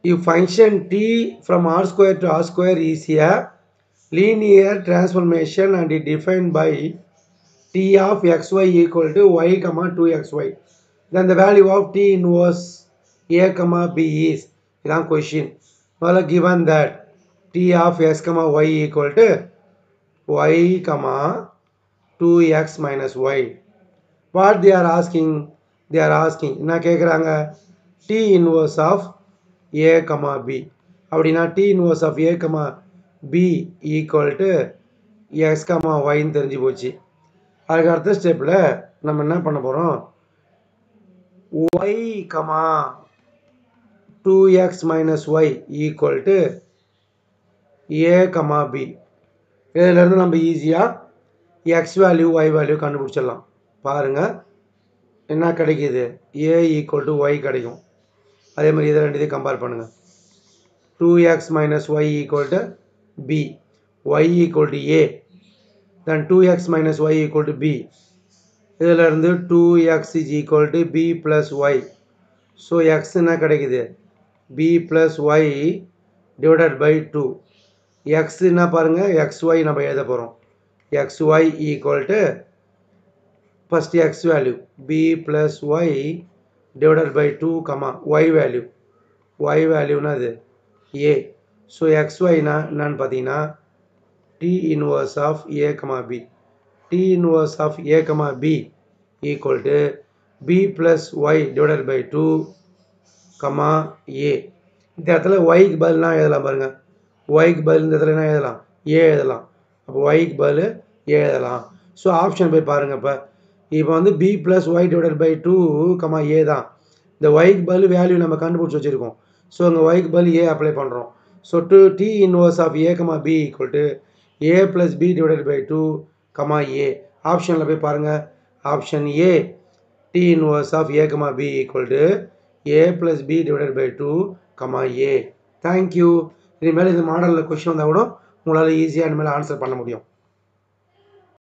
if function t from r square to r square is a linear transformation and is defined by t of xy equal to y comma 2xy then the value of t inverse a comma b is இதான் question முதல்ல given that t of x comma y equal to y comma 2x minus y what they are asking they are asking என்ன கேட்குறாங்க t inverse of a comma b அப்படின்னா t inverse of a comma b equal to x comma yன்னு தெரிஞ்சு போச்சு அதுக்கு அடுத்த ஸ்டெப்பில் நம்ம என்ன பண்ண போகிறோம் y comma 2x minus y equal to a comma b இதிலேருந்து நம்ம ஈஸியாக எக்ஸ் வேல்யூ ஒய் வேல்யூ கண்டுபிடிச்சிடலாம் பாருங்கள் என்ன கிடைக்கிது ஏ ஈக்குவல் டு ஒய் கிடைக்கும் அதே மாதிரி இதை ரெண்டுத்தையும் கம்பேர் பண்ணுங்கள் two X minus Y equal to B Y equal to A then two X minus Y equal to B இதிலேருந்து two X is equal to B plus Y so X என்ன கிடைக்குது B plus Y divided by two X என்ன பாருங்கள் X Y நம்ம எழுத போகிறோம் X Y equal to first X value B plus Y divided by two comma Y value Y வேல்யூனா அது ஏ so X ஒய்னா என்னன்னு பார்த்தீங்கன்னா T inverse of A comma B T inverse of A comma B equal to B plus Y divided by two comma A இந்த இடத்துல ஒய்க்கு பதிலாம் எழுதலாம் பாருங்கள் ஒய்க்கு பதில் இந்த இடத்துல என்ன எழுதலாம் ஏ எழுதலாம் அப்போ ஒய்க்கு பதில் ஏ எழுதலாம் ஸோ ஆப்ஷன் போய் பாருங்கள் இப்போ இப்போ வந்து B plus Y divided by two comma A தான் இந்த ஒய்க்கு பதில் வேல்யூ நம்ம கண்டுபிடிச்சி வச்சுருக்கோம் ஸோ இங்கே ஒய்க்கு பதில் ஏ அப்ளை பண்ணுறோம் so two T inverse of A comma B equal to A plus B divided by two comma A ஆப்ஷனில் போய் பாருங்கள் option A T inverse of A comma B equal to A plus B divided by two comma A thank you இனிமேல் இந்த மாடலில் question வந்தால் கூட உங்களால் ஈஸியாக இனிமேல் ஆன்சர் பண்ண முடியும்